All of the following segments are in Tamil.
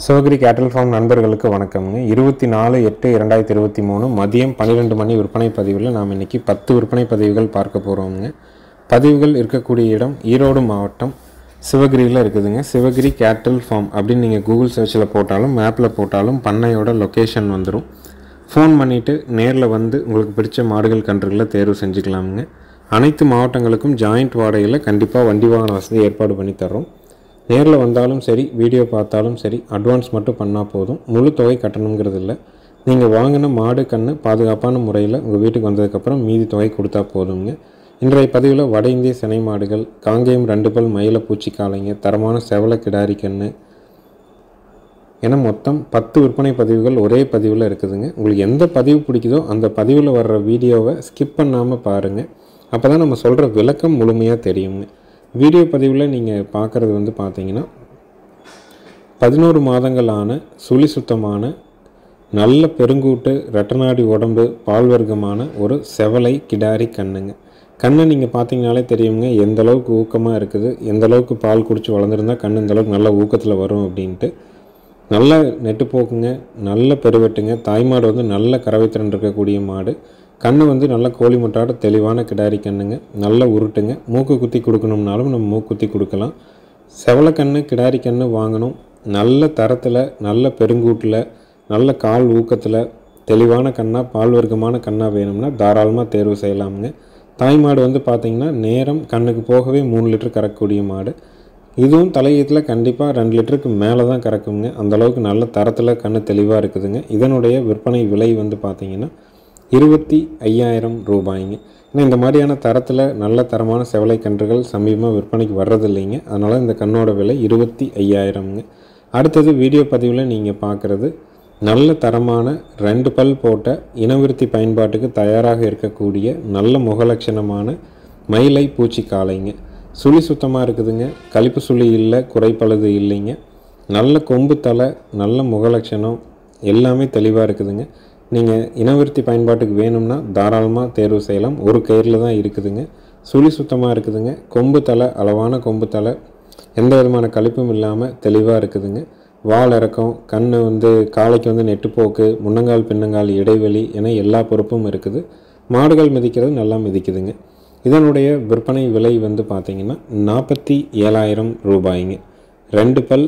சிவகிரி கேட்டல் ஃபார்ம் நண்பர்களுக்கு வணக்கம்ங்க இருபத்தி நாலு எட்டு இரண்டாயிரத்தி இருபத்தி மூணு மதியம் பன்னிரெண்டு மணி விற்பனை பதிவில் நாம் இன்னைக்கு பத்து விற்பனை பதிவுகள் பார்க்க போகிறோங்க பதிவுகள் இருக்கக்கூடிய இடம் ஈரோடு மாவட்டம் சிவகிரியில் இருக்குதுங்க சிவகிரி கேட்டல் ஃபார்ம் அப்படின்னு நீங்கள் கூகுள் சர்ச்சில் போட்டாலும் மேப்பில் போட்டாலும் பண்ணையோட லொக்கேஷன் வந்துடும் ஃபோன் பண்ணிவிட்டு நேரில் வந்து உங்களுக்கு பிடிச்ச மாடுகள் கன்றுகளை தேர்வு செஞ்சுக்கலாமுங்க அனைத்து மாவட்டங்களுக்கும் ஜாயிண்ட் வாடகையில் கண்டிப்பாக வண்டி வாகன வசதி ஏற்பாடு பண்ணி தர்றோம் நேரில் வந்தாலும் சரி வீடியோ பார்த்தாலும் சரி அட்வான்ஸ் மட்டும் பண்ணால் போதும் முழு தொகை கட்டணுங்கிறது இல்லை நீங்கள் வாங்கின மாடு கன்று பாதுகாப்பான முறையில் உங்கள் வீட்டுக்கு வந்ததுக்கப்புறம் மீதி தொகை கொடுத்தா போதுங்க இன்றைய பதிவில் வட இந்திய சினை மாடுகள் காங்கேயம் ரெண்டு பல் மயில பூச்சி காளைங்க தரமான செவல கிடாரி கன்று என மொத்தம் பத்து விற்பனை பதிவுகள் ஒரே பதிவில் இருக்குதுங்க உங்களுக்கு எந்த பதிவு பிடிக்குதோ அந்த பதிவில் வர்ற வீடியோவை ஸ்கிப் பண்ணாமல் பாருங்கள் அப்போ தான் நம்ம சொல்கிற விளக்கம் முழுமையாக தெரியுங்க வீடியோ பதிவில் நீங்கள் பார்க்குறது வந்து பார்த்தீங்கன்னா பதினோரு மாதங்களான சுழி சுத்தமான நல்ல பெருங்கூட்டு ரெட்டநாடி உடம்பு பால் வர்க்கமான ஒரு செவலை கிடாரி கண்ணுங்க கண்ணை நீங்கள் பார்த்தீங்கனாலே தெரியுங்க எந்த அளவுக்கு ஊக்கமாக இருக்குது எந்த அளவுக்கு பால் குடிச்சு வளர்ந்துருந்தா கண் இந்த அளவுக்கு நல்ல ஊக்கத்தில் வரும் அப்படின்ட்டு நல்ல நெட்டு போக்குங்க நல்ல பெருவெட்டுங்க தாய்மாடு வந்து நல்ல கறவைத்திறன் இருக்கக்கூடிய மாடு கண்ணு வந்து நல்ல கோழி முட்டாட தெளிவான கிடாரி கண்ணுங்க நல்ல உருட்டுங்க மூக்கு குத்தி கொடுக்கணும்னாலும் நம்ம மூக்கு குத்தி கொடுக்கலாம் செவலக்கண்ணு கிடாரி கண்ணு வாங்கணும் நல்ல தரத்தில் நல்ல பெருங்கூட்டில் நல்ல கால் ஊக்கத்தில் தெளிவான கண்ணாக பால் வர்க்கமான கண்ணாக வேணும்னா தாராளமாக தேர்வு செய்யலாமுங்க தாய்மாடு வந்து பார்த்திங்கன்னா நேரம் கண்ணுக்கு போகவே மூணு லிட்டர் கறக்கக்கூடிய மாடு இதுவும் தலையீத்தில் கண்டிப்பாக ரெண்டு லிட்டருக்கு மேலே தான் கறக்குங்க அந்தளவுக்கு நல்ல தரத்தில் கண்ணு தெளிவாக இருக்குதுங்க இதனுடைய விற்பனை விலை வந்து பார்த்திங்கன்னா இருபத்தி ஐயாயிரம் ரூபாய்ங்க ஏன்னா இந்த மாதிரியான தரத்தில் நல்ல தரமான செவலை கன்றுகள் சமீபமாக விற்பனைக்கு வர்றதில்லைங்க அதனால் இந்த கண்ணோட விலை இருபத்தி ஐயாயிரம்ங்க அடுத்தது வீடியோ பதிவில் நீங்கள் பார்க்குறது நல்ல தரமான ரெண்டு பல் போட்ட இனவிருத்தி பயன்பாட்டுக்கு தயாராக இருக்கக்கூடிய நல்ல முகலட்சணமான மயிலை பூச்சி காளைங்க சுழி சுத்தமாக இருக்குதுங்க கழிப்பு சுழி இல்லை குறைப்பழுது இல்லைங்க நல்ல கொம்பு தலை நல்ல முகலட்சணம் எல்லாமே தெளிவாக இருக்குதுங்க நீங்கள் இனவிருத்தி பயன்பாட்டுக்கு வேணும்னா தாராளமாக தேர்வு செய்யலாம் ஒரு கயிறில் தான் இருக்குதுங்க சுழி சுத்தமாக இருக்குதுங்க கொம்பு தலை அளவான கொம்பு தலை எந்த விதமான கழிப்பும் இல்லாமல் தெளிவாக இருக்குதுங்க வால் இறக்கம் கண் வந்து காலைக்கு வந்து நெட்டுப்போக்கு முன்னங்கால் பின்னங்கால் இடைவெளி என எல்லா பொறுப்பும் இருக்குது மாடுகள் மிதிக்கிறது நல்லா மிதிக்குதுங்க இதனுடைய விற்பனை விலை வந்து பார்த்திங்கன்னா நாற்பத்தி ஏழாயிரம் ரூபாய்ங்க ரெண்டு பல்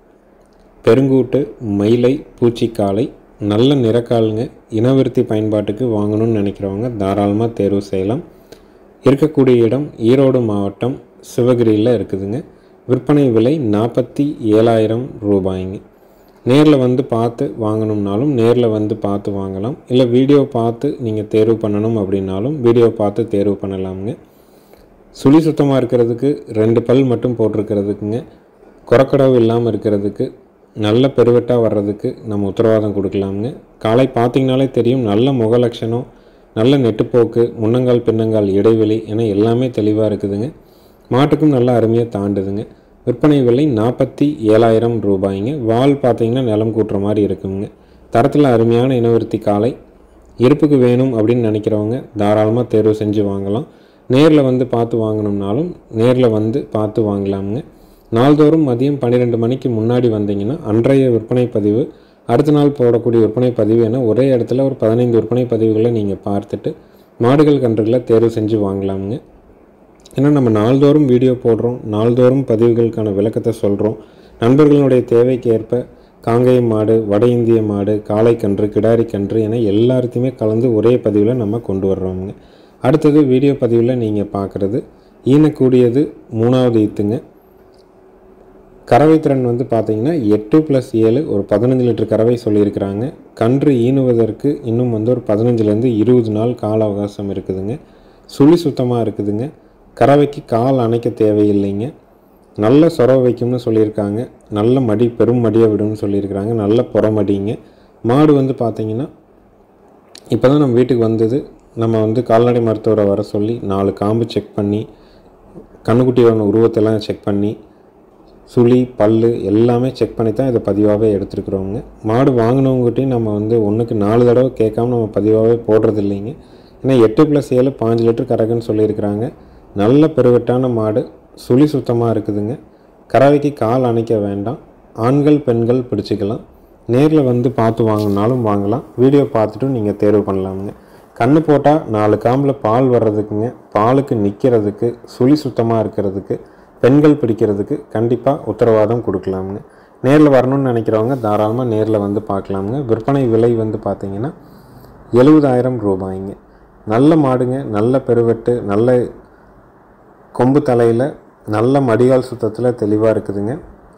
பெருங்கூட்டு மயிலை பூச்சிக்காலை நல்ல நிறக்காலுங்க இனவிருத்தி பயன்பாட்டுக்கு வாங்கணும்னு நினைக்கிறவங்க தாராளமாக தேர்வு செய்யலாம் இருக்கக்கூடிய இடம் ஈரோடு மாவட்டம் சிவகிரியில் இருக்குதுங்க விற்பனை விலை நாற்பத்தி ஏழாயிரம் ரூபாய்ங்க நேரில் வந்து பார்த்து வாங்கணும்னாலும் நேரில் வந்து பார்த்து வாங்கலாம் இல்லை வீடியோ பார்த்து நீங்கள் தேர்வு பண்ணணும் அப்படின்னாலும் வீடியோ பார்த்து தேர்வு பண்ணலாமுங்க சுழி சுத்தமாக இருக்கிறதுக்கு ரெண்டு பல் மட்டும் போட்டிருக்கிறதுக்குங்க குறக்கடவு இல்லாமல் இருக்கிறதுக்கு நல்ல பெருவெட்டாக வர்றதுக்கு நம்ம உத்தரவாதம் கொடுக்கலாமுங்க காலை பார்த்திங்கனாலே தெரியும் நல்ல முகலட்சணம் நல்ல நெட்டுப்போக்கு முன்னங்கால் பின்னங்கால் இடைவெளி என எல்லாமே தெளிவாக இருக்குதுங்க மாட்டுக்கும் நல்லா அருமையாக தாண்டுதுங்க விற்பனை விலை நாற்பத்தி ஏழாயிரம் ரூபாய்ங்க வால் பார்த்தீங்கன்னா நிலம் கூட்டுற மாதிரி இருக்குங்க தரத்தில் அருமையான இனவிருத்தி காலை இருப்புக்கு வேணும் அப்படின்னு நினைக்கிறவங்க தாராளமாக தேர்வு செஞ்சு வாங்கலாம் நேரில் வந்து பார்த்து வாங்கணும்னாலும் நேரில் வந்து பார்த்து வாங்கலாமுங்க நாள்தோறும் மதியம் பன்னிரெண்டு மணிக்கு முன்னாடி வந்தீங்கன்னா அன்றைய விற்பனை பதிவு அடுத்த நாள் போடக்கூடிய விற்பனை பதிவு என ஒரே இடத்துல ஒரு பதினைந்து விற்பனை பதிவுகளை நீங்கள் பார்த்துட்டு மாடுகள் கன்றுகளை தேர்வு செஞ்சு வாங்கலாமுங்க ஏன்னா நம்ம நாள்தோறும் வீடியோ போடுறோம் நாள்தோறும் பதிவுகளுக்கான விளக்கத்தை சொல்கிறோம் நண்பர்களுடைய தேவைக்கு ஏற்ப காங்கேயம் மாடு வட இந்திய மாடு காளைக்கன்று கிடாரி கன்று என எல்லாத்தையுமே கலந்து ஒரே பதிவில் நம்ம கொண்டு வர்றோமுங்க அடுத்தது வீடியோ பதிவில் நீங்கள் பார்க்குறது ஈனக்கூடியது மூணாவது ஈத்துங்க கறவை திறன் வந்து பார்த்தீங்கன்னா எட்டு ப்ளஸ் ஏழு ஒரு பதினஞ்சு லிட்டர் கறவை சொல்லியிருக்கிறாங்க கன்று ஈனுவதற்கு இன்னும் வந்து ஒரு பதினஞ்சுலேருந்து இருபது நாள் கால அவகாசம் இருக்குதுங்க சுழி சுத்தமாக இருக்குதுங்க கறவைக்கு கால் அணைக்க தேவையில்லைங்க நல்ல சொரவை வைக்கும்னு சொல்லியிருக்காங்க நல்ல மடி பெரும் மடியை விடும்னு சொல்லியிருக்கிறாங்க நல்ல புறமடிங்க மாடு வந்து பார்த்திங்கன்னா இப்போ தான் நம்ம வீட்டுக்கு வந்தது நம்ம வந்து கால்நடை மருத்துவரை வர சொல்லி நாலு காம்பு செக் பண்ணி கண்ணுக்குட்டியோட உருவத்தெல்லாம் செக் பண்ணி சுழி பல் எல்லாமே செக் பண்ணி தான் இதை பதிவாகவே எடுத்துருக்குறோங்க மாடு வாங்கினவங்ககிட்டையும் நம்ம வந்து ஒன்றுக்கு நாலு தடவை கேட்காம நம்ம பதிவாகவே போடுறது இல்லைங்க ஏன்னா எட்டு ப்ளஸ் ஏழு பாஞ்சு லிட்டர் கறக்குன்னு சொல்லியிருக்கிறாங்க நல்ல பெருவெட்டான மாடு சுழி சுத்தமாக இருக்குதுங்க கறவைக்கு கால் அணைக்க வேண்டாம் ஆண்கள் பெண்கள் பிடிச்சிக்கலாம் நேரில் வந்து பார்த்து வாங்கினாலும் வாங்கலாம் வீடியோ பார்த்துட்டும் நீங்கள் தேர்வு பண்ணலாமுங்க கண்ணு போட்டால் நாலு காம்பில் பால் வர்றதுக்குங்க பாலுக்கு நிற்கிறதுக்கு சுழி சுத்தமாக இருக்கிறதுக்கு பெண்கள் பிடிக்கிறதுக்கு கண்டிப்பாக உத்தரவாதம் கொடுக்கலாமுங்க நேரில் வரணும்னு நினைக்கிறவங்க தாராளமாக நேரில் வந்து பார்க்கலாமுங்க விற்பனை விலை வந்து பார்த்தீங்கன்னா எழுபதாயிரம் ரூபாய்ங்க நல்ல மாடுங்க நல்ல பெருவெட்டு நல்ல கொம்பு தலையில் நல்ல மடிகால் சுத்தத்தில் தெளிவாக இருக்குதுங்க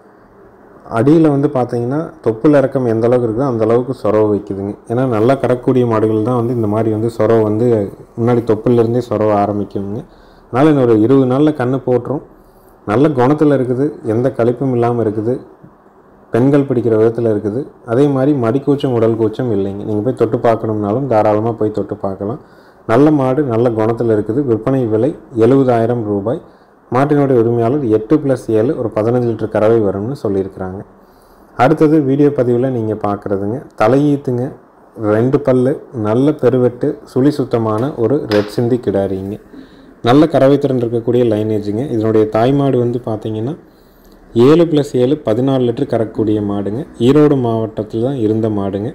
அடியில் வந்து பார்த்தீங்கன்னா தொப்புள் இறக்கம் எந்த அளவுக்கு இருக்குதோ அந்த அளவுக்கு சொரவு வைக்குதுங்க ஏன்னா நல்லா கறக்கக்கூடிய மாடுகள் தான் வந்து இந்த மாதிரி வந்து சொரவு வந்து முன்னாடி தொப்புலேருந்தே சொரவ ஆரம்பிக்குங்க அதனால் இன்னொரு இருபது நாளில் கண்ணு போட்டுரும் நல்ல குணத்தில் இருக்குது எந்த கழிப்பும் இல்லாமல் இருக்குது பெண்கள் பிடிக்கிற விதத்தில் இருக்குது அதே மாதிரி மடிக்கூச்சம் உடல் கூச்சம் இல்லைங்க நீங்கள் போய் தொட்டு பார்க்கணும்னாலும் தாராளமாக போய் தொட்டு பார்க்கலாம் நல்ல மாடு நல்ல குணத்தில் இருக்குது விற்பனை விலை எழுபதாயிரம் ரூபாய் மாட்டினுடைய உரிமையாளர் எட்டு ப்ளஸ் ஏழு ஒரு பதினஞ்சு லிட்டர் கறவை வரும்னு சொல்லியிருக்கிறாங்க அடுத்தது வீடியோ பதிவில் நீங்கள் பார்க்குறதுங்க தலையீத்துங்க ரெண்டு பல்லு நல்ல பெருவெட்டு சுழி சுத்தமான ஒரு ரெட் சிந்தி கிடாரிங்க நல்ல கறவை திறன் இருக்கக்கூடிய லைனேஜுங்க இதனுடைய தாய்மாடு வந்து பார்த்தீங்கன்னா ஏழு ப்ளஸ் ஏழு பதினாலு லிட்டர் கறக்கக்கூடிய மாடுங்க ஈரோடு மாவட்டத்தில் தான் இருந்த மாடுங்க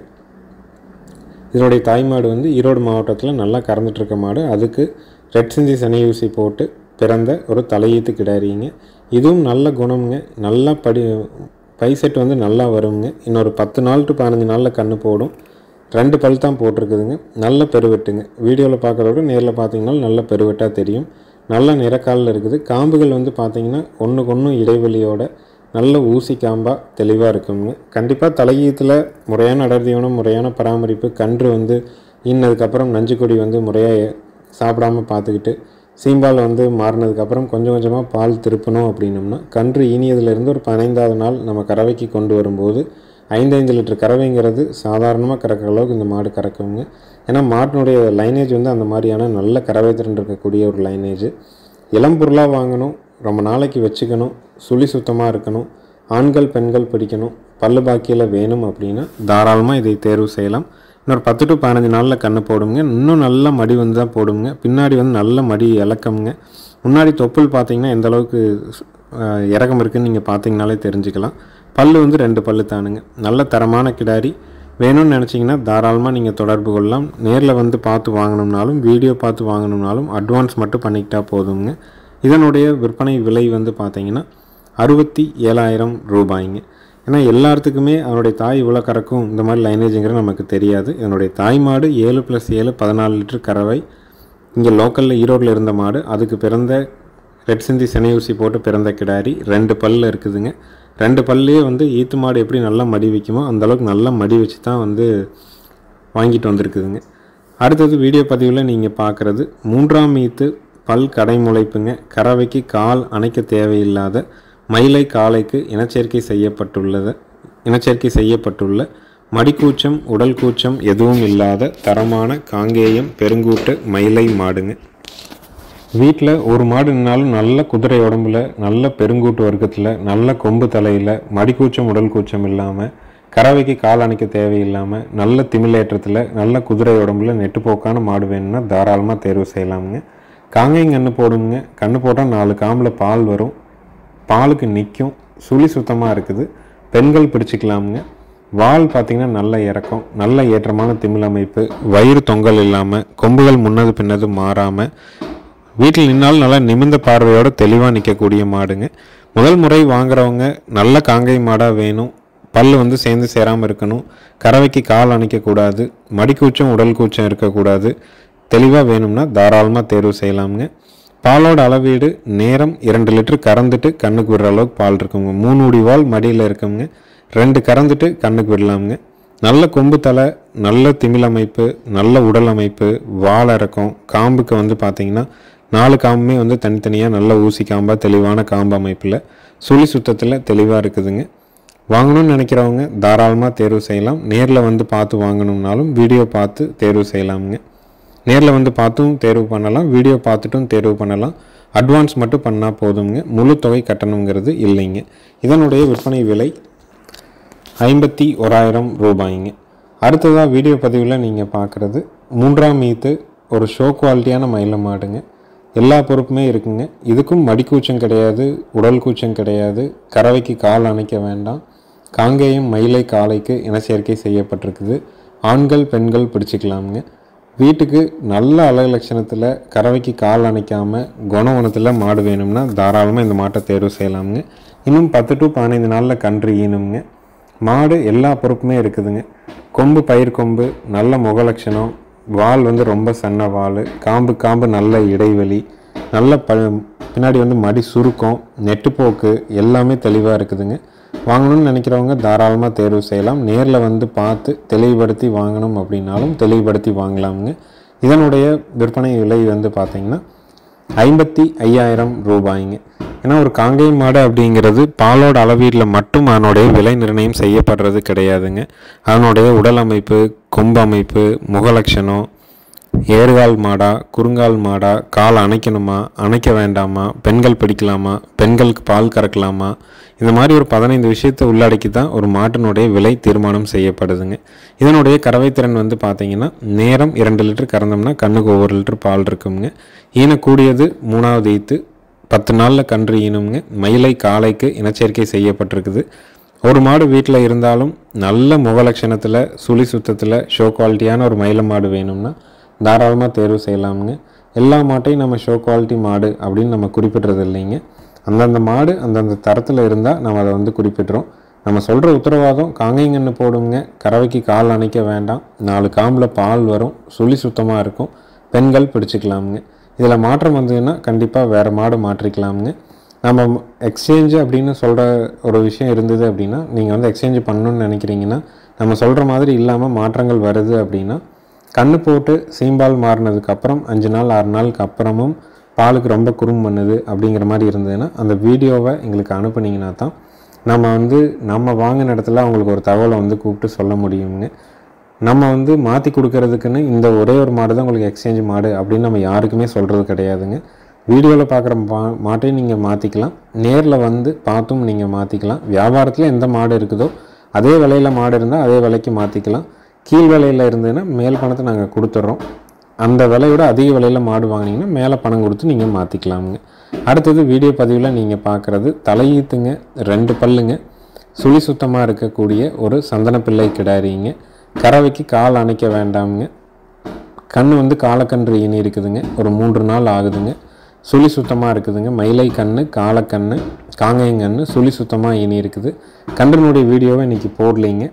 இதனுடைய தாய்மாடு வந்து ஈரோடு மாவட்டத்தில் நல்லா கறந்துட்டு இருக்க மாடு அதுக்கு ரெட் சிந்தி சனி ஊசி போட்டு பிறந்த ஒரு தலையீத்து கிடாரிங்க இதுவும் நல்ல குணம்ங்க நல்லா படி பை செட் வந்து நல்லா வருங்க இன்னொரு பத்து நாள் டு பதினஞ்சு நாளில் கன்று போடும் ரெண்டு பல் தான் போட்டிருக்குதுங்க நல்ல பெருவெட்டுங்க வீடியோவில் பார்க்குறத விட நேரில் பார்த்தீங்கன்னா நல்ல பெருவெட்டாக தெரியும் நல்ல நிறக்காலில் இருக்குது காம்புகள் வந்து பார்த்தீங்கன்னா ஒன்றுக்கு ஒன்று இடைவெளியோட நல்ல ஊசி காம்பாக தெளிவாக இருக்குங்க கண்டிப்பாக தலையீத்தில் முறையான அடர்த்தியான முறையான பராமரிப்பு கன்று வந்து இன்னதுக்கப்புறம் நஞ்சு கொடி வந்து முறையாக சாப்பிடாம பார்த்துக்கிட்டு சீம்பால் வந்து மாறினதுக்கப்புறம் கொஞ்சம் கொஞ்சமாக பால் திருப்பணும் அப்படின்னோம்னா கன்று ஈனியதுலேருந்து ஒரு பதினைந்தாவது நாள் நம்ம கறவைக்கு கொண்டு வரும்போது ஐந்து ஐந்து லிட்டர் கறவைங்கிறது சாதாரணமாக கறக்கிற அளவுக்கு இந்த மாடு கறக்குங்க ஏன்னா மாட்டினுடைய லைனேஜ் வந்து அந்த மாதிரியான நல்ல கறவை திறன் இருக்கக்கூடிய ஒரு லைனேஜ் இளம் பொருளாக வாங்கணும் ரொம்ப நாளைக்கு வச்சுக்கணும் சுழி சுத்தமாக இருக்கணும் ஆண்கள் பெண்கள் பிடிக்கணும் பல்லு பாக்கியில் வேணும் அப்படின்னா தாராளமாக இதை தேர்வு செய்யலாம் இன்னொரு பத்து டு பதினஞ்சு நாளில் கன்று போடுங்க இன்னும் நல்ல மடி வந்து தான் போடுங்க பின்னாடி வந்து நல்ல மடி இலக்கம்ங்க முன்னாடி தொப்புள் பார்த்தீங்கன்னா எந்த அளவுக்கு அஹ், இறக்கம் இருக்குன்னு நீங்கள் பார்த்தீங்கனாலே தெரிஞ்சுக்கலாம் பல்லு வந்து ரெண்டு பல்லு தானுங்க நல்ல தரமான கிடாரி வேணும்னு நினச்சிங்கன்னா தாராளமாக நீங்கள் தொடர்பு கொள்ளலாம் நேரில் வந்து பார்த்து வாங்கணும்னாலும் வீடியோ பார்த்து வாங்கணும்னாலும் அட்வான்ஸ் மட்டும் பண்ணிக்கிட்டா போதுங்க இதனுடைய விற்பனை விலை வந்து பார்த்தீங்கன்னா அறுபத்தி ஏழாயிரம் ரூபாய்ங்க ஏன்னா எல்லாத்துக்குமே அவனுடைய தாய் இவ்வளோ கறக்கும் இந்த மாதிரி லைனேஜுங்கிறது நமக்கு தெரியாது இதனுடைய தாய் மாடு ஏழு ப்ளஸ் ஏழு பதினாலு லிட்டர் கறவை இங்கே லோக்கலில் ஈரோட்டில் இருந்த மாடு அதுக்கு பிறந்த ரெட் சிந்தி சினை ஊசி போட்டு பிறந்த கிடாரி ரெண்டு பல்ல இருக்குதுங்க ரெண்டு பல்லே வந்து ஈத்து மாடு எப்படி நல்லா மடி வைக்குமோ அந்த அளவுக்கு நல்லா மடி வச்சு தான் வந்து வாங்கிட்டு வந்திருக்குதுங்க அடுத்தது வீடியோ பதிவில் நீங்கள் பார்க்குறது மூன்றாம் ஈத்து பல் கடைமுளைப்புங்க கறவைக்கு கால் அணைக்க தேவையில்லாத மயிலை காளைக்கு இனச்சேர்க்கை செய்யப்பட்டுள்ளது இனச்சேர்க்கை செய்யப்பட்டுள்ள மடிக்கூச்சம் உடல் கூச்சம் எதுவும் இல்லாத தரமான காங்கேயம் பெருங்கூட்டு மயிலை மாடுங்க வீட்டில் ஒரு மாடு நின்னாலும் நல்ல குதிரை உடம்புல நல்ல பெருங்கூட்டு வர்க்கத்தில் நல்ல கொம்பு தலையில் மடிக்கூச்சம் உடல் கூச்சம் இல்லாமல் கறவைக்கு கால் அணைக்க தேவையில்லாமல் நல்ல திமிலேற்றத்தில் நல்ல குதிரை உடம்புல நெட்டுப்போக்கான மாடு வேணும்னா தாராளமாக தேர்வு செய்யலாமுங்க காங்கையும் கன்று போடுங்க கன்று போட்டால் நாலு காம்பில் பால் வரும் பாலுக்கு நிற்கும் சுழி சுத்தமாக இருக்குது பெண்கள் பிடிச்சிக்கலாமுங்க வால் பார்த்திங்கன்னா நல்ல இறக்கம் நல்ல ஏற்றமான திமில் அமைப்பு வயிறு தொங்கல் இல்லாமல் கொம்புகள் முன்னது பின்னது மாறாமல் வீட்டில் நின்னாலும் நல்லா நிமிர்ந்த பார்வையோட தெளிவாக நிற்கக்கூடிய மாடுங்க முதல் முறை வாங்குறவங்க நல்ல காங்கை மாடாக வேணும் பல் வந்து சேர்ந்து சேராமல் இருக்கணும் கறவைக்கு கால் அணைக்கக்கூடாது மடிக்கூச்சம் உடல் கூச்சம் இருக்கக்கூடாது தெளிவாக வேணும்னா தாராளமாக தேர்வு செய்யலாமுங்க பாலோட அளவீடு நேரம் இரண்டு லிட்டர் கறந்துட்டு கண்ணுக்கு விடுற அளவுக்கு பால் இருக்குங்க மூணு உடி வால் மடியில் இருக்குங்க ரெண்டு கறந்துட்டு கண்ணுக்கு விடலாமுங்க நல்ல கொம்பு தலை நல்ல திமில் அமைப்பு நல்ல உடல் அமைப்பு வால் இறக்கம் காம்புக்கு வந்து பார்த்தீங்கன்னா நாலு காம்புமே வந்து தனித்தனியாக நல்ல ஊசி காம்பாக தெளிவான காம்பு அமைப்பில் சுழி சுத்தத்தில் தெளிவாக இருக்குதுங்க வாங்கணும்னு நினைக்கிறவங்க தாராளமாக தேர்வு செய்யலாம் நேரில் வந்து பார்த்து வாங்கணும்னாலும் வீடியோ பார்த்து தேர்வு செய்யலாமுங்க நேரில் வந்து பார்த்தும் தேர்வு பண்ணலாம் வீடியோ பார்த்துட்டும் தேர்வு பண்ணலாம் அட்வான்ஸ் மட்டும் பண்ணால் போதுங்க முழு தொகை கட்டணங்கிறது இல்லைங்க இதனுடைய விற்பனை விலை ஐம்பத்தி ஓராயிரம் ரூபாய்ங்க அடுத்ததாக வீடியோ பதிவில் நீங்கள் பார்க்குறது மூன்றாம் மீத்து ஒரு ஷோ குவாலிட்டியான மயில மாடுங்க எல்லா பொறுப்புமே இருக்குங்க இதுக்கும் மடிக்கூச்சம் கிடையாது உடல் கூச்சம் கிடையாது கறவைக்கு கால் அணைக்க வேண்டாம் காங்கேயம் மயிலை காளைக்கு இனச்சேர்க்கை செய்யப்பட்டிருக்குது ஆண்கள் பெண்கள் பிடிச்சிக்கலாமுங்க வீட்டுக்கு நல்ல அழகு லட்சணத்தில் கறவைக்கு கால் அணைக்காமல் குணவனத்தில் மாடு வேணும்னா தாராளமாக இந்த மாட்டை தேர்வு செய்யலாமுங்க இன்னும் பத்து டு பதினைந்து நாளில் கன்று ஈனுங்க மாடு எல்லா பொறுப்புமே இருக்குதுங்க கொம்பு பயிர் கொம்பு நல்ல முகலட்சணம் வால் வந்து ரொம்ப சன்ன வால் காம்பு காம்பு நல்ல இடைவெளி நல்ல ப பின்னாடி வந்து மடி சுருக்கம் நெட்டுப்போக்கு எல்லாமே தெளிவாக இருக்குதுங்க வாங்கணும்னு நினைக்கிறவங்க தாராளமாக தேர்வு செய்யலாம் நேரில் வந்து பார்த்து தெளிவுபடுத்தி வாங்கணும் அப்படின்னாலும் தெளிவுபடுத்தி வாங்கலாமுங்க இதனுடைய விற்பனை விலை வந்து பார்த்திங்கன்னா ஐம்பத்தி ஐயாயிரம் ரூபாய்ங்க ஏன்னா ஒரு காங்கேய மாடு அப்படிங்கிறது பாலோட அளவீட்டில் மட்டும் அதனுடைய விலை நிர்ணயம் செய்யப்படுறது கிடையாதுங்க அதனுடைய உடல் அமைப்பு கொம்பு அமைப்பு முகலட்சணம் ஏறுகால் மாடா குறுங்கால் மாடா கால் அணைக்கணுமா அணைக்க வேண்டாமா பெண்கள் பிடிக்கலாமா பெண்களுக்கு பால் கறக்கலாமா இந்த மாதிரி ஒரு பதினைந்து விஷயத்தை உள்ளடக்கி தான் ஒரு மாட்டினுடைய விலை தீர்மானம் செய்யப்படுதுங்க இதனுடைய கறவைத்திறன் வந்து பார்த்தீங்கன்னா நேரம் இரண்டு லிட்டர் கறந்தோம்னா கண்ணுக்கு ஒவ்வொரு லிட்டர் பால் இருக்குங்க ஈனக்கூடியது மூணாவது ஈத்து பத்து நாளில் கன்று ஈனுங்க மயிலை காளைக்கு இனச்சேர்க்கை செய்யப்பட்டிருக்குது ஒரு மாடு வீட்டில் இருந்தாலும் நல்ல முகலட்சணத்தில் சுழி சுத்தத்தில் ஷோ குவாலிட்டியான ஒரு மயில மாடு வேணும்னா தாராளமாக தேர்வு செய்யலாமுங்க எல்லா மாட்டையும் நம்ம ஷோ குவாலிட்டி மாடு அப்படின்னு நம்ம குறிப்பிட்றது இல்லைங்க அந்தந்த மாடு அந்தந்த தரத்தில் இருந்தால் நம்ம அதை வந்து குறிப்பிட்றோம் நம்ம சொல்கிற உத்தரவாதம் காங்கைங்கன்னு போடுங்க கறவைக்கு கால் அணைக்க வேண்டாம் நாலு காம்பில் பால் வரும் சுழி சுத்தமாக இருக்கும் பெண்கள் பிடிச்சிக்கலாமுங்க இதில் மாற்றம் வந்ததுன்னா கண்டிப்பாக வேறு மாடு மாற்றிக்கலாமுங்க நம்ம எக்ஸ்சேஞ்சு அப்படின்னு சொல்கிற ஒரு விஷயம் இருந்தது அப்படின்னா நீங்கள் வந்து எக்ஸ்சேஞ்சு பண்ணணும்னு நினைக்கிறீங்கன்னா நம்ம சொல்கிற மாதிரி இல்லாமல் மாற்றங்கள் வருது அப்படின்னா கண்ணு போட்டு சீம்பால் மாறினதுக்கு அப்புறம் அஞ்சு நாள் ஆறு நாளுக்கு அப்புறமும் பாலுக்கு ரொம்ப குறும் பண்ணுது அப்படிங்கிற மாதிரி இருந்ததுன்னா அந்த வீடியோவை எங்களுக்கு அனுப்புனீங்கன்னா தான் நம்ம வந்து நம்ம வாங்கின இடத்துல அவங்களுக்கு ஒரு தகவலை வந்து கூப்பிட்டு சொல்ல முடியுங்க நம்ம வந்து மாற்றி கொடுக்கறதுக்குன்னு இந்த ஒரே ஒரு மாடு தான் உங்களுக்கு எக்ஸ்சேஞ்ச் மாடு அப்படின்னு நம்ம யாருக்குமே சொல்கிறது கிடையாதுங்க வீடியோவில் பார்க்குற மா மாட்டையும் நீங்கள் மாற்றிக்கலாம் நேரில் வந்து பார்த்தும் நீங்கள் மாற்றிக்கலாம் வியாபாரத்தில் எந்த மாடு இருக்குதோ அதே விலையில் மாடு இருந்தால் அதே விலைக்கு மாற்றிக்கலாம் கீழ் விலையில் இருந்ததுன்னா மேல் பணத்தை நாங்கள் கொடுத்துட்றோம் அந்த விலையோட அதிக விலையில் மாடு வாங்கினீங்கன்னா மேலே பணம் கொடுத்து நீங்கள் மாற்றிக்கலாமுங்க அடுத்தது வீடியோ பதிவில் நீங்கள் பார்க்குறது தலையீத்துங்க ரெண்டு பல்லுங்க சுழி சுத்தமாக இருக்கக்கூடிய ஒரு சந்தனப்பிள்ளை கிடாரிங்க கறவைக்கு கால் அணைக்க வேண்டாமுங்க கண் வந்து காலக்கன்று ஈனி இருக்குதுங்க ஒரு மூன்று நாள் ஆகுதுங்க சுழி சுத்தமாக இருக்குதுங்க மயிலை கண்ணு காலக்கண்ணு காங்கையங்கண்ணு சுழி சுத்தமாக ஈனி இருக்குது கன்றினுடைய வீடியோவை இன்றைக்கி போடலைங்க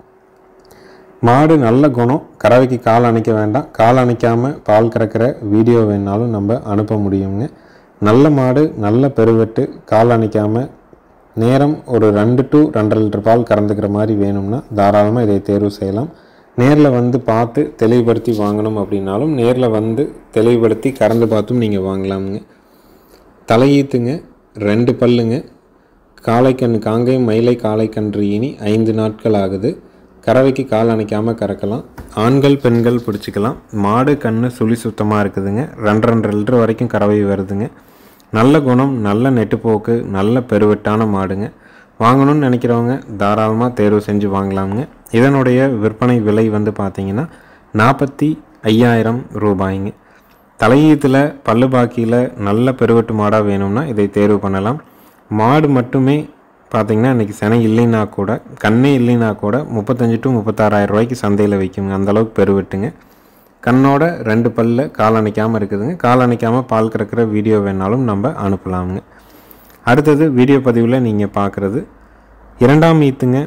மாடு நல்ல குணம் கறவைக்கு கால் அணைக்க வேண்டாம் கால் அணைக்காமல் பால் கறக்கிற வீடியோ வேணாலும் நம்ம அனுப்ப முடியுங்க நல்ல மாடு நல்ல பெருவெட்டு கால் அணைக்காமல் நேரம் ஒரு ரெண்டு டு ரெண்டரை லிட்டர் பால் கறந்துக்கிற மாதிரி வேணும்னா தாராளமாக இதை தேர்வு செய்யலாம் நேரில் வந்து பார்த்து தெளிவுபடுத்தி வாங்கணும் அப்படின்னாலும் நேரில் வந்து தெளிவுபடுத்தி கறந்து பார்த்தும் நீங்கள் வாங்கலாமுங்க தலையீத்துங்க ரெண்டு பல்லுங்க காளைக்கன்று காங்கேயம் மயிலை காளைக்கன்று இனி ஐந்து நாட்கள் ஆகுது கறவைக்கு கால் அணைக்காமல் கறக்கலாம் ஆண்கள் பெண்கள் பிடிச்சிக்கலாம் மாடு கண்ணு சுழி சுத்தமாக இருக்குதுங்க ரெண்டு ரெண்டு லிட்டர் வரைக்கும் கறவை வருதுங்க நல்ல குணம் நல்ல நெட்டுப்போக்கு நல்ல பெருவெட்டான மாடுங்க வாங்கணும்னு நினைக்கிறவங்க தாராளமாக தேர்வு செஞ்சு வாங்கலாமுங்க இதனுடைய விற்பனை விலை வந்து பார்த்தீங்கன்னா நாற்பத்தி ஐயாயிரம் ரூபாய்ங்க தலையீத்தில் பல்லு பாக்கியில் நல்ல பெருவெட்டு மாடாக வேணும்னா இதை தேர்வு பண்ணலாம் மாடு மட்டுமே பார்த்தீங்கன்னா இன்றைக்கி செனை இல்லைன்னா கூட கண்ணே இல்லைன்னா கூட முப்பத்தஞ்சு டு முப்பத்தாறாயிரம் ரூபாய்க்கு சந்தையில் விற்குங்க அந்தளவுக்கு பெருவெட்டுங்க கண்ணோட ரெண்டு பல்ல கால் அணைக்காமல் இருக்குதுங்க கால் அணைக்காமல் பால் கறக்கிற வீடியோ வேணாலும் நம்ம அனுப்பலாமுங்க அடுத்தது வீடியோ பதிவில் நீங்கள் பார்க்குறது இரண்டாம் ஈத்துங்க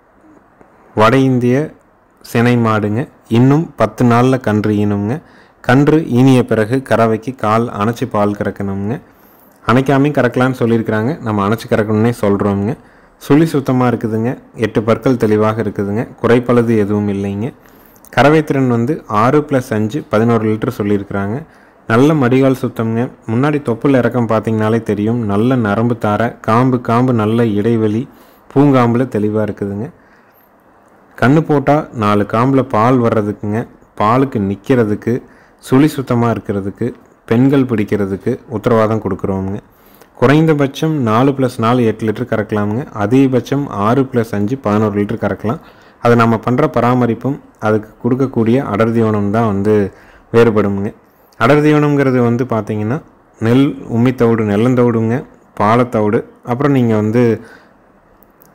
வட இந்திய சினை மாடுங்க இன்னும் பத்து நாளில் கன்று ஈனுங்க கன்று ஈனிய பிறகு கறவைக்கு கால் அணைச்சி பால் கறக்கணுங்க அணைக்காமே கறக்கலான்னு சொல்லியிருக்கிறாங்க நம்ம அணைச்சி கறக்கணுன்னே சொல்கிறோமுங்க சுழி சுத்தமாக இருக்குதுங்க எட்டு பற்கள் தெளிவாக இருக்குதுங்க குறைப்பழுது எதுவும் இல்லைங்க கறவைத்திறன் வந்து ஆறு ப்ளஸ் அஞ்சு பதினோரு லிட்டர் சொல்லியிருக்கிறாங்க நல்ல மடிகால் சுத்தம்ங்க முன்னாடி தொப்புள் இறக்கம் பார்த்தீங்கனாலே தெரியும் நல்ல நரம்பு தார காம்பு காம்பு நல்ல இடைவெளி பூங்காம்பில் தெளிவாக இருக்குதுங்க கண்ணு போட்டால் நாலு காம்பில் பால் வர்றதுக்குங்க பாலுக்கு நிற்கிறதுக்கு சுழி சுத்தமாக இருக்கிறதுக்கு பெண்கள் பிடிக்கிறதுக்கு உத்தரவாதம் கொடுக்குறோமுங்க குறைந்தபட்சம் நாலு ப்ளஸ் நாலு எட்டு லிட்டர் கறக்கலாமுங்க அதிகபட்சம் ஆறு ப்ளஸ் அஞ்சு பதினோரு லிட்டர் கறக்கலாம் அதை நம்ம பண்ணுற பராமரிப்பும் அதுக்கு கொடுக்கக்கூடிய அடர் தீவனம் தான் வந்து வேறுபடுமுங்க அடர் தீவனம்ங்கிறது வந்து பார்த்திங்கன்னா நெல் உம்மித்தவிடு நெல்லந்தவிடுங்க பாலத்தவிடு அப்புறம் நீங்கள் வந்து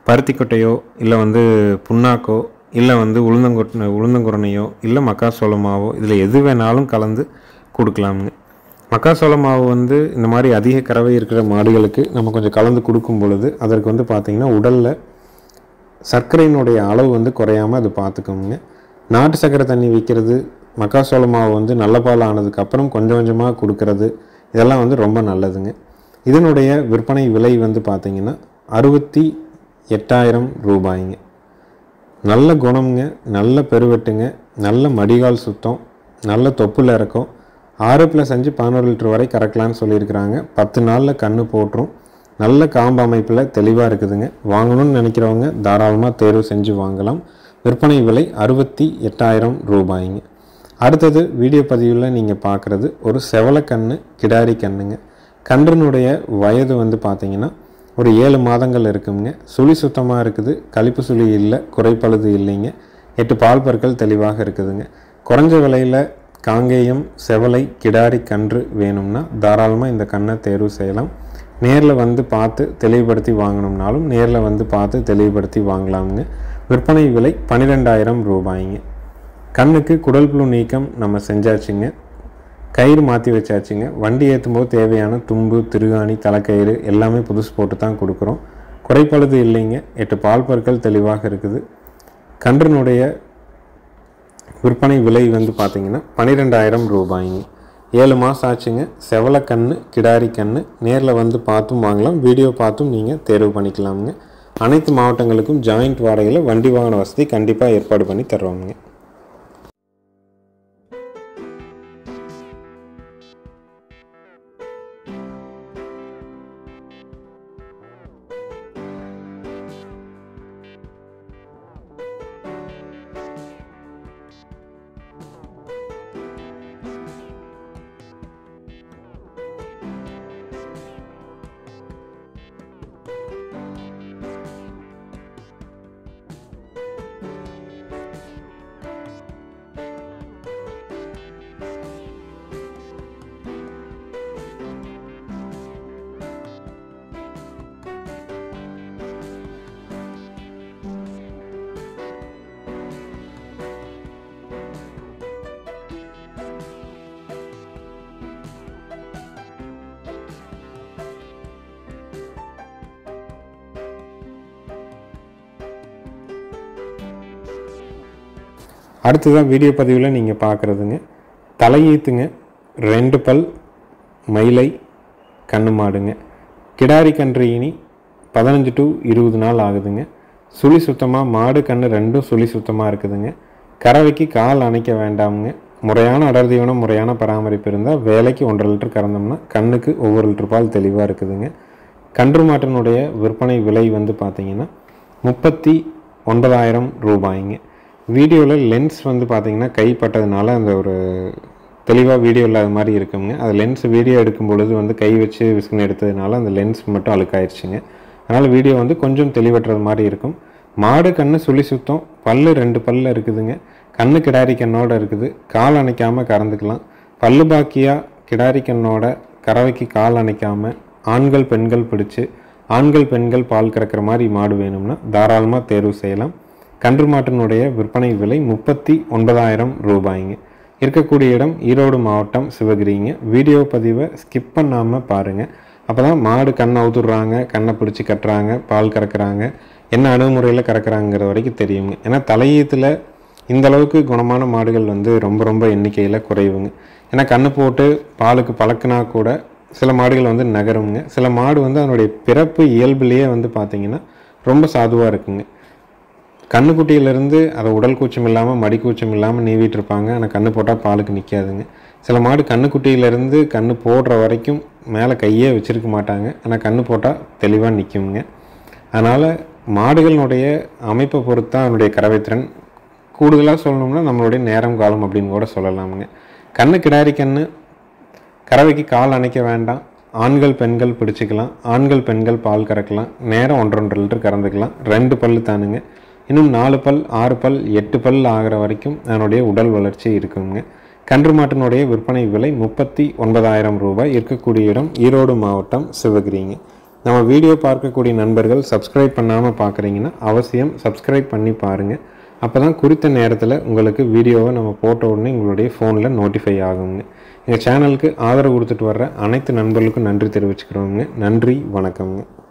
பருத்திக்கொட்டையோ இல்லை வந்து புண்ணாக்கோ இல்லை வந்து உளுந்தங்கொட்டை உளுந்தங்குரணையோ இல்லை மக்காசோள மாவோ இதில் எது வேணாலும் கலந்து கொடுக்கலாமுங்க மக்காசோள மாவு வந்து இந்த மாதிரி அதிக கறவை இருக்கிற மாடுகளுக்கு நம்ம கொஞ்சம் கலந்து கொடுக்கும் பொழுது அதற்கு வந்து பார்த்திங்கன்னா உடலில் சர்க்கரையினுடைய அளவு வந்து குறையாமல் அது பார்த்துக்கோங்க நாட்டு சர்க்கரை தண்ணி விற்கிறது மக்காசோள மாவு வந்து நல்ல பால் ஆனதுக்கப்புறம் கொஞ்சம் கொஞ்சமாக கொடுக்கறது இதெல்லாம் வந்து ரொம்ப நல்லதுங்க இதனுடைய விற்பனை விலை வந்து பார்த்திங்கன்னா அறுபத்தி எட்டாயிரம் ரூபாய்ங்க நல்ல குணம்ங்க நல்ல பெருவெட்டுங்க நல்ல மடிகால் சுத்தம் நல்ல தொப்புல இறக்கம் ஆறு ப்ளஸ் அஞ்சு பதினோரு லிட்டர் வரை கறக்கலான்னு சொல்லியிருக்கிறாங்க பத்து நாளில் கன்று போட்டுரும் நல்ல காம்பு அமைப்பில் தெளிவாக இருக்குதுங்க வாங்கணும்னு நினைக்கிறவங்க தாராளமாக தேர்வு செஞ்சு வாங்கலாம் விற்பனை விலை அறுபத்தி எட்டாயிரம் ரூபாய்ங்க அடுத்தது வீடியோ பதிவில் நீங்கள் பார்க்குறது ஒரு செவலக்கன்று கிடாரி கன்றுங்க கன்றினுடைய வயது வந்து பார்த்தீங்கன்னா ஒரு ஏழு மாதங்கள் இருக்குங்க சுழி சுத்தமாக இருக்குது கழிப்பு சுழி இல்லை குறைப்பழுது இல்லைங்க எட்டு பால் பற்கள் தெளிவாக இருக்குதுங்க குறைஞ்ச விலையில் காங்கேயம் செவலை கிடாரி கன்று வேணும்னா தாராளமாக இந்த கண்ணை தேர்வு செய்யலாம் நேரில் வந்து பார்த்து தெளிவுபடுத்தி வாங்கணும்னாலும் நேரில் வந்து பார்த்து தெளிவுபடுத்தி வாங்கலாமுங்க விற்பனை விலை பன்னிரெண்டாயிரம் ரூபாய்ங்க கண்ணுக்கு குடல் புழு நீக்கம் நம்ம செஞ்சாச்சுங்க கயிறு மாற்றி வச்சாச்சுங்க வண்டி ஏற்றும் போது தேவையான தும்பு திருகாணி தலைக்கயிறு எல்லாமே புதுசு போட்டு தான் கொடுக்குறோம் குறைப்பழுது இல்லைங்க எட்டு பால் பற்கள் தெளிவாக இருக்குது கன்றினுடைய விற்பனை விலை வந்து பார்த்திங்கன்னா பன்னிரெண்டாயிரம் ரூபாய்ங்க ஏழு மாதம் ஆச்சுங்க செவலக்கன்று கிடாரி கன்று நேரில் வந்து பார்த்தும் வாங்கலாம் வீடியோ பார்த்தும் நீங்கள் தேர்வு பண்ணிக்கலாமுங்க அனைத்து மாவட்டங்களுக்கும் ஜாயிண்ட் வாடகையில் வண்டி வாகன வசதி கண்டிப்பாக ஏற்பாடு பண்ணி தருவாங்க அடுத்ததான் வீடியோ பதிவில் நீங்கள் பார்க்குறதுங்க தலையீத்துங்க ரெண்டு பல் மயிலை கண்ணு மாடுங்க கிடாரி கன்று இனி பதினஞ்சு டு இருபது நாள் ஆகுதுங்க சுழி சுத்தமாக மாடு கன்று ரெண்டும் சுழி சுத்தமாக இருக்குதுங்க கறவைக்கு கால் அணைக்க வேண்டாமுங்க முறையான அடர் தீவனம் முறையான பராமரிப்பு இருந்தால் வேலைக்கு ஒன்றரை லிட்டர் கறந்தோம்னா கண்ணுக்கு ஒவ்வொரு லிட்டர் பால் தெளிவாக இருக்குதுங்க கன்று மாட்டினுடைய விற்பனை விலை வந்து பார்த்தீங்கன்னா முப்பத்தி ஒன்பதாயிரம் ரூபாய்ங்க வீடியோவில் லென்ஸ் வந்து பார்த்தீங்கன்னா கைப்பட்டதுனால அந்த ஒரு தெளிவாக வீடியோ இல்லாத மாதிரி இருக்குங்க அது லென்ஸ் வீடியோ எடுக்கும் பொழுது வந்து கை வச்சு விசுக்குன்னு எடுத்ததுனால அந்த லென்ஸ் மட்டும் அழுக்காயிருச்சுங்க அதனால் வீடியோ வந்து கொஞ்சம் தெளிவற்றது மாதிரி இருக்கும் மாடு கண்ணு சுழி சுத்தம் பல்லு ரெண்டு பல்ல இருக்குதுங்க கண்ணு கிடாரி கண்ணோட இருக்குது கால் அணைக்காமல் கறந்துக்கலாம் பல்லு பாக்கியாக கிடாரி கண்ணோட கறவைக்கு கால் அணைக்காமல் ஆண்கள் பெண்கள் பிடிச்சு ஆண்கள் பெண்கள் பால் கறக்கிற மாதிரி மாடு வேணும்னா தாராளமாக தேர்வு செய்யலாம் கன்று மாட்டினுடைய விற்பனை விலை முப்பத்தி ஒன்பதாயிரம் ரூபாய்ங்க இருக்கக்கூடிய இடம் ஈரோடு மாவட்டம் சிவகிரிங்க வீடியோ பதிவை ஸ்கிப் பண்ணாமல் பாருங்கள் அப்போ தான் மாடு கண்ணை அவுத்துடுறாங்க கண்ணை பிடிச்சி கட்டுறாங்க பால் கறக்குறாங்க என்ன அணுகுமுறையில் கறக்குறாங்கிற வரைக்கும் தெரியுங்க ஏன்னா தலையீத்தில் இந்த அளவுக்கு குணமான மாடுகள் வந்து ரொம்ப ரொம்ப எண்ணிக்கையில் குறைவுங்க ஏன்னா கண்ணு போட்டு பாலுக்கு பழக்கினா கூட சில மாடுகள் வந்து நகருங்க சில மாடு வந்து அதனுடைய பிறப்பு இயல்புலேயே வந்து பார்த்திங்கன்னா ரொம்ப சாதுவாக இருக்குங்க கண்ணுக்குட்டியிலேருந்து அதை உடல் கூச்சம் இல்லாமல் மடி கூச்சம் இல்லாமல் நீவிட்டு இருப்பாங்க ஆனால் கண்ணு போட்டால் பாலுக்கு நிற்காதுங்க சில மாடு கண்ணுக்குட்டியிலேருந்து கண்ணு போடுற வரைக்கும் மேலே கையே வச்சுருக்க மாட்டாங்க ஆனால் கண்ணு போட்டால் தெளிவாக நிற்குங்க அதனால் மாடுகளினுடைய அமைப்பை பொறுத்து தான் அதனுடைய கறவைத்திறன் கூடுதலாக சொல்லணும்னா நம்மளுடைய நேரம் காலம் அப்படின்னு கூட சொல்லலாமுங்க கண்ணு கிடாரி கண்ணு கறவைக்கு கால் அணைக்க வேண்டாம் ஆண்கள் பெண்கள் பிடிச்சிக்கலாம் ஆண்கள் பெண்கள் பால் கறக்கலாம் நேரம் ஒன்றரை ஒன்றரை லிட்டர் கறந்துக்கலாம் ரெண்டு பல்லு தானுங்க இன்னும் நாலு பல் ஆறு பல் எட்டு பல் ஆகிற வரைக்கும் அதனுடைய உடல் வளர்ச்சி இருக்குங்க கன்று மாட்டினுடைய விற்பனை விலை முப்பத்தி ஒன்பதாயிரம் ரூபாய் இருக்கக்கூடிய இடம் ஈரோடு மாவட்டம் சிவகிரிங்க நம்ம வீடியோ பார்க்கக்கூடிய நண்பர்கள் சப்ஸ்கிரைப் பண்ணாமல் பார்க்குறீங்கன்னா அவசியம் சப்ஸ்கிரைப் பண்ணி பாருங்கள் அப்போ தான் குறித்த நேரத்தில் உங்களுக்கு வீடியோவை நம்ம போட்ட உடனே உங்களுடைய ஃபோனில் நோட்டிஃபை ஆகுங்க எங்கள் சேனலுக்கு ஆதரவு கொடுத்துட்டு வர்ற அனைத்து நண்பர்களுக்கும் நன்றி தெரிவிச்சுக்கிறோங்க நன்றி வணக்கம்ங்க